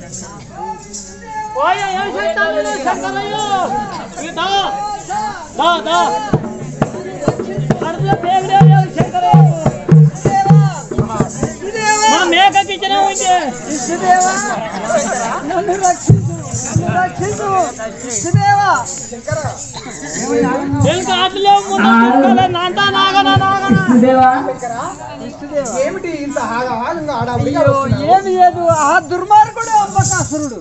ఓయ్ ఏం చేస్తావు శంకరయ్య దా దా దా అడుగు పేగడే శంకరయ్య మా మేకకి ఇచ్చిన ఉంటే నన్ను రక్షించు నన్ను రక్షించు ఇష్టదేవా తెలుగు ఆటలో ముందు నాంతా నాగన నాగన ఏమిటి ఇంత ఆగంగా ఆడాలి అయ్యో ఏమి లేదు ఆ దుర్మార్గుడు అంబకాసురుడు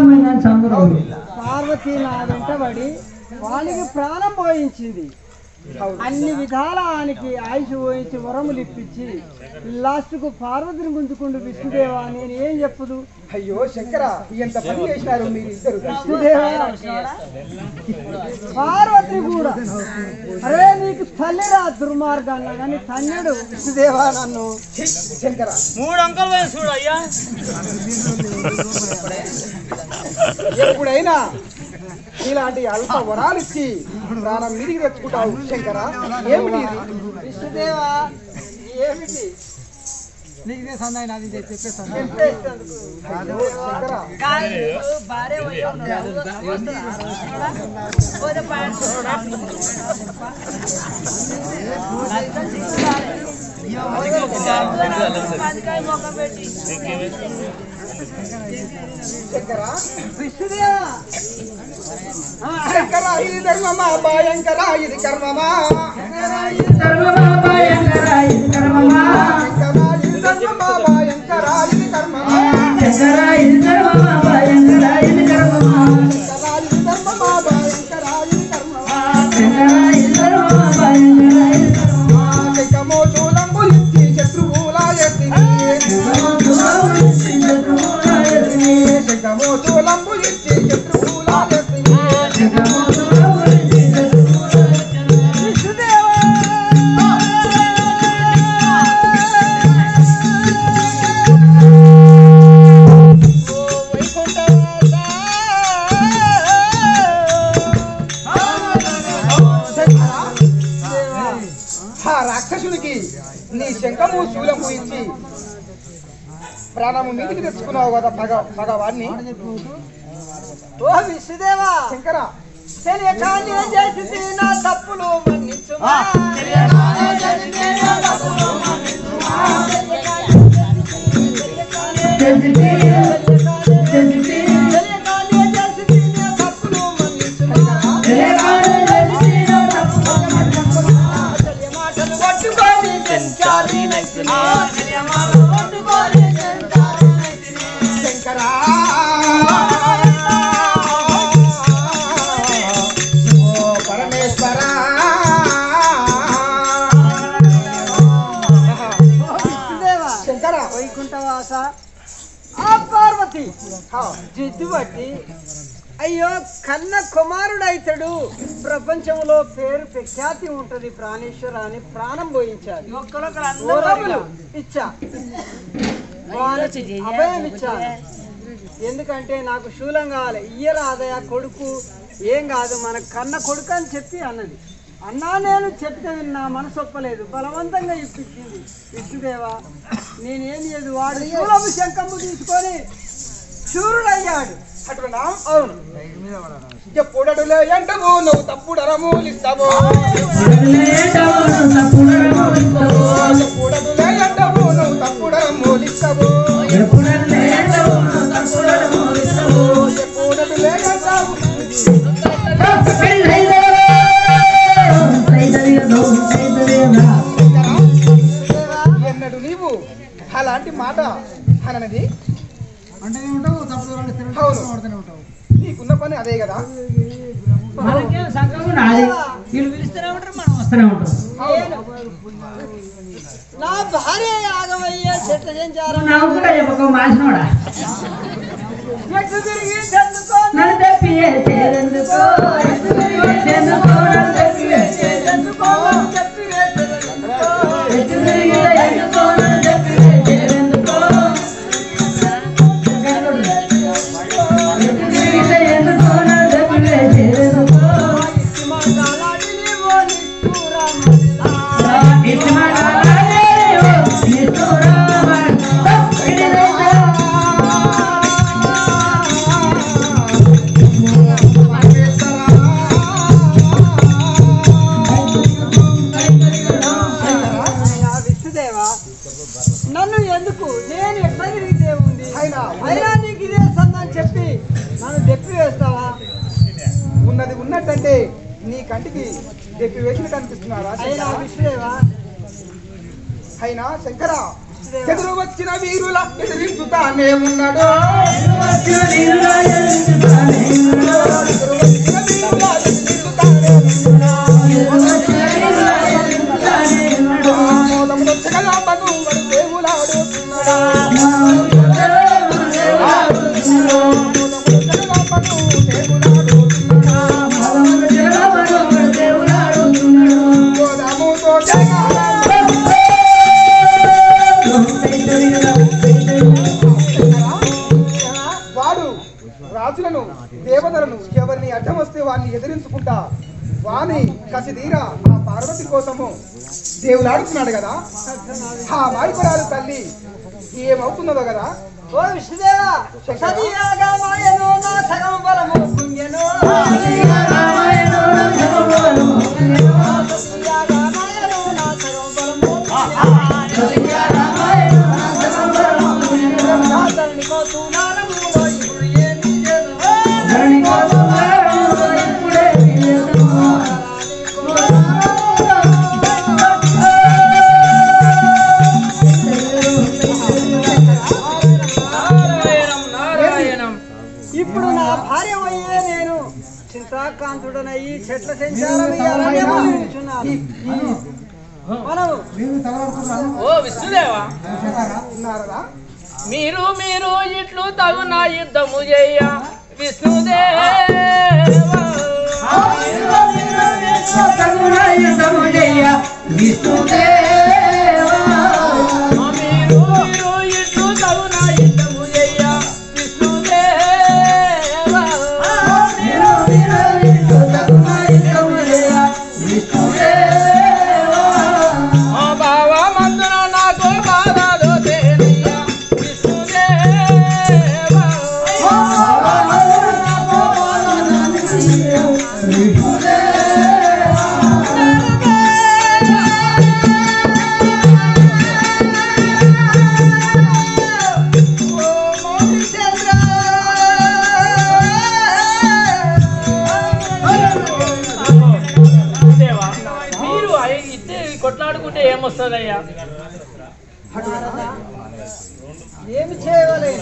పార్వతీ నా వెంట పడి వానికి ప్రాణం పోయించింది అన్ని విధాల ఆయనకి ఆయుష్ పోయించి వరములు ఇప్పించి లాస్ట్ కు పార్వతిని గుంజుకుంటూ విష్ణుదేవా నేను ఏం చెప్పదు అయ్యో శంకర ఎంత పని చేసినారు మీరు ఇద్దరు విష్ణుదేవా పార్వతి కూడా అరే నీకు తల్లిరా దుర్మార్గాన్న కానీ తన్నుడు విష్ణుదేవా నన్ను శంకర మూడు అంకల్ వేసి చూడు అయ్యా ఎప్పుడైనా ఇలాంటి అల్ప వరాలు ఇచ్చి ప్రాణం మీదికి తెచ్చుకుంటావు శంకర ఏమిటి ఇది? విష్ణుదేవా ఏమిటి చెప్పేసేందుకు. అయ్యో శంకర శంకర విష్ణుదేవా శంకర ఇది ధర్మమా భయంకర ఇది కర్మమా శంకర ఇది ధర్మమా భయంకర ఇది కర్మమా శంకర ఇది ధర్మమా భయంకర ఇది కర్మమా శంకర ఇది ధర్మమా భయంకర ఇది కర్మమా శంకమో చూలంబు ఇచ్చి శత్రువులా ఎత్తిని శంకమో చూలంబు ఇచ్చి శత్రువులా ఎత్తిని ఆ రాక్షసునికి నీ శంఖము శూలము ఇచ్చి ప్రాణము మీదికి తెచ్చుకున్నావు కదా పగ పగవాన్ని ఓ విష్ణుదేవా శంకర తెలియకాన్ని ఏం చేసింది నా తప్పులు మన్నించుమా తెలియకాన్ని ఏం చేసింది నా తప్పులు మన్నించుమా తెలియమాటలు పట్టుకొని తెంచాలి నైతిని. తెలియమాటలు పట్టుకొని తెంచాలి నైతిని. శంకర ఓ పరమేశ్వర విష్ణుదేవా శంకర వైకుంఠవాస ఆ పార్వతి ఆ, జిద్దు బట్టి అయ్యో కన్న కుమారుడైతడు ప్రపంచంలో పేరు ప్రఖ్యాతి ఉంటది ప్రాణేశ్వర అని ప్రాణం పోయించాడు వరములు ఇచ్చా వానికి అభయం ఇచ్చా ఎందుకంటే నాకు శూలం కావాలి ఇయ్యరాదయ కొడుకు ఏం కాదు మన కన్న కొడుకు అని చెప్పి అన్నది అన్నా నేను చెప్తే నా మనసు ఒప్పలేదు బలవంతంగా ఇప్పించింది విష్ణుదేవా నేనేం లేదు వాడు శూలము శంఖము తీసుకొని శూరుడయ్యాడు అటునా అవును ఎప్పుడడులే ఎంటవు నువ్వు తప్పుడు అరమూలిస్తావు ఎప్పుడడులే ఎంటవు నువ్వు తప్పుడు అరమూలిస్తావు ఎప్పుడడులే ఎంటావు ఎన్నడు నీవు అలాంటి మాట అననది అవును నీకున్న పని అదే కదా మనకేం సంకల్పం నాది వీళ్ళు పిలుస్తూనే ఉంటారు మనం వస్తూనే ఉంటాం నా భార్య యాగమయ్యే చెట్ల చేంచారు నాకు కూడా చెప్పక మాసినోడా ఎటు తిరిగి చెందుకో నన్ను తెప్పి చేరెందుకో ఎటు తిరిగి చేరెందుకో నన్ను తెప్పి చెందుకో చెప్పి వేసేందుకో. ఎటు తిరిగి ఎందుకో నన్ను తెప్పి చేరెందుకో ఎటు తిరిగి ఎందుకో నన్ను తెప్పి చేరెందుకో మంగళాడి నీవో నిష్ఠూరమల్లా. ఇటు మాట్లాడే నిస్తురామ తప్పిడిదైనా ఎందుకు నేను ఎట్లా తిరిగితే ఉంది అయినా అయినా నీకు ఇదే సందని చెప్పి నన్ను దెప్పి వేస్తావా ఉన్నది ఉన్నట్టంటే నీ కంటికి చెప్పి వేసిన కనిపిస్తున్నారా అయినా శంకరా? విష్ణుదేవా అయినా శంకర విష్ణుదేవా ఎదురు వచ్చిన వీరుల ఎదిరించుతానే ఉన్నాడు ఎదురు వచ్చిన వీరుల ఎదిరించుతానే ఉన్నాడు. మోదములో జగలాంబను వాడు దేవులాడుతున్నాడా. మోదములో జగలాంబను దేవులాడుతున్నాడా. గోదాముతో జగలాంబ వాడు రాజులను దేవతలను ఎవరిని అడ్డం వస్తే వాడిని ఎదిరించుకుంటా వాని కసిదీరా ఆ పార్వతి కోసము దేవులాడుతున్నాడు కదా ఆ మాయకురాలు తల్లి ఏమవుతున్నదో కదా ఓ విష్ణుదేవా సతీయాగా మాయను నా సగం బలము కుంగెను సతీయాగా మాయను నా సగం బలము ధరణి కోసు నారములో ఇప్పుడు ఏమి చేదు నారాయణం నారాయణం ఇప్పుడు నా భార్య అయ్యే నేను చింతాకాంతుడనయ్యి చెట్ల సంచారం ఈ అరణ్యములో నిలుచున్నాను. మనము ఓ విష్ణుదేవా ఉన్నారా మీరు మీరు ఇట్లు తగున యుద్ధము చేయ విష్ణుదేవా మీరు మీరు ఇట్లు తగున యుద్ధము చేయ విష్ణుదేవా ఆ బావ మందున నాకు బాధలు తేనయ్య విష్ణుదేవా దేవా మీరు అయి- ఇద్దరు కొట్లాడుకుంటే ఏమొస్తుందయ్యా నారదా, ఏమి చేయవలేదు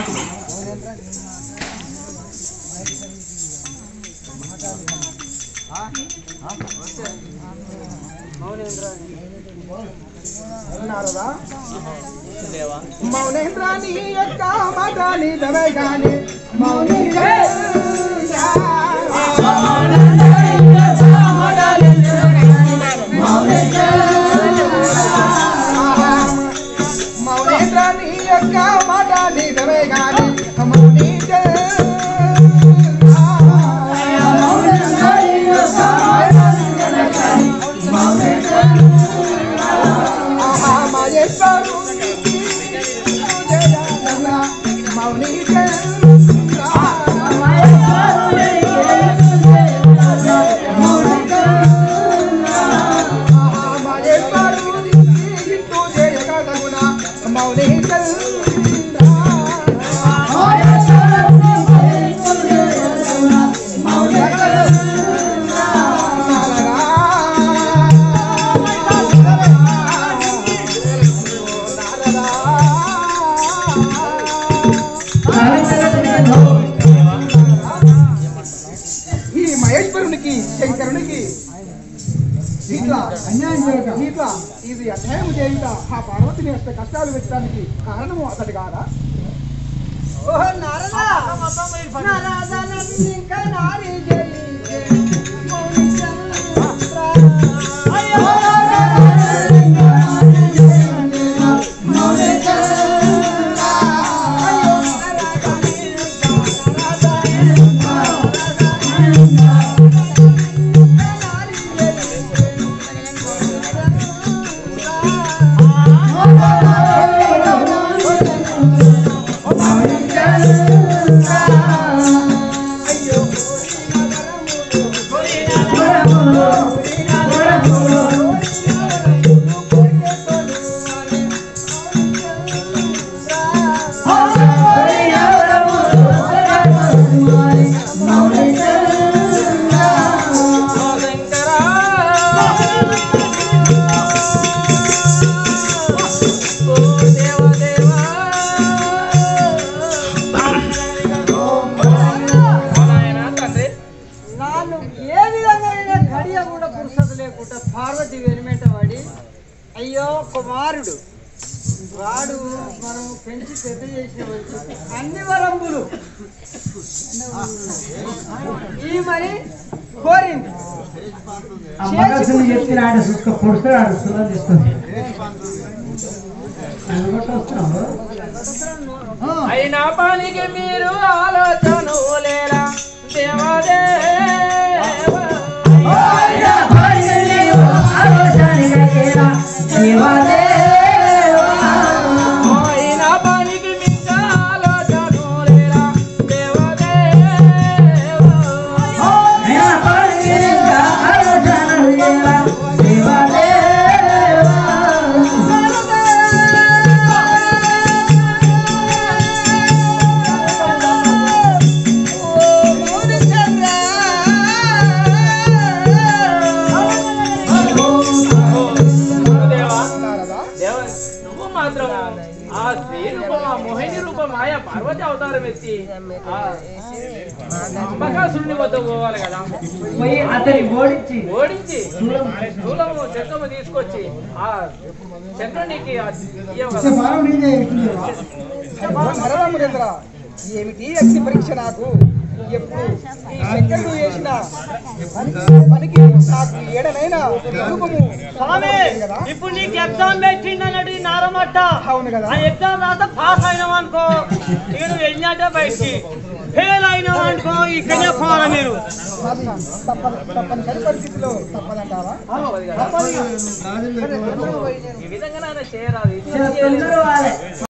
ఉన్నారా దేవా మౌనేంద్ర నీ యొక్క మాట నిజమే గాని మౌని మౌనేంద్ర నీ యొక్క మాట నిజమే గాని మౌని మహేశ్వరు మౌని మౌని ఈ మహేశ్వరునికి శంకరునికి ఇట్లా అన్యాయం చేయక ఇట్లా ఇది అన్యాయం చేయక ఆ పార్వతిని యొక్క కష్టాలు పెట్టడానికి కారణము అతడు కాదా ఓహో నారదా నారదా నన్ను ఇంకా నారీ జయించే మౌని చంద్ర. అయ్యో అయ్యో పెంచి పెద్ద చేసినామని చెప్పి అన్ని వరంబులు ఈ మరి కోరింది ఆ మగసుని చెప్పి ఆడ సుక్క పొడుస్తాడు ఆడ సుఖం తీసుకుంది అనుకుంటూ వస్తున్నావు అయినా పనికి మీరు ఆలోచన లేరా అయినా పనికి మీకు ఆలోచన లేరా దేవ నువ్వు మాత్రం ఆ స్త్రీ రూపం ఆ మోహిని రూపం ఆయా పార్వతి అవతారం ఎత్తి ఆ అంబకాసురుని వద్ద పోవాలి కదా పోయి అతని ఓడించి ఓడించి స్థూలము చక్రము తీసుకొచ్చి ఆ చక్రునికి ఆ ఇయ్యవు కదా. నరరామచంద్ర ఏమిటి అగ్ని పరీక్ష నాకు ఎప్పుడు ఈ శంకరుడు చేసిన పనికి నాకు ఏడనైనా రూపము స్వామి కదా ఇప్పుడు నీకు ఎగ్జామ్ పెట్టిండన్నట్టు ఈ నారమట్ట అవును కదా ఆ ఎగ్జామ్ రాస్తే పాస్ అయినావు అనుకో ఇక నువ్వు వెళ్ళినట్టే బయటికి ఫెయిల్ అయినావు అనుకో ఇక్కడనే పోవాలి మీరు తప్ప తప్పనిసరి పరిస్థితిలో తప్పదంటావా ఈ విధంగా నాయన చేయరాదు ఇది తొందర వాళ్ళే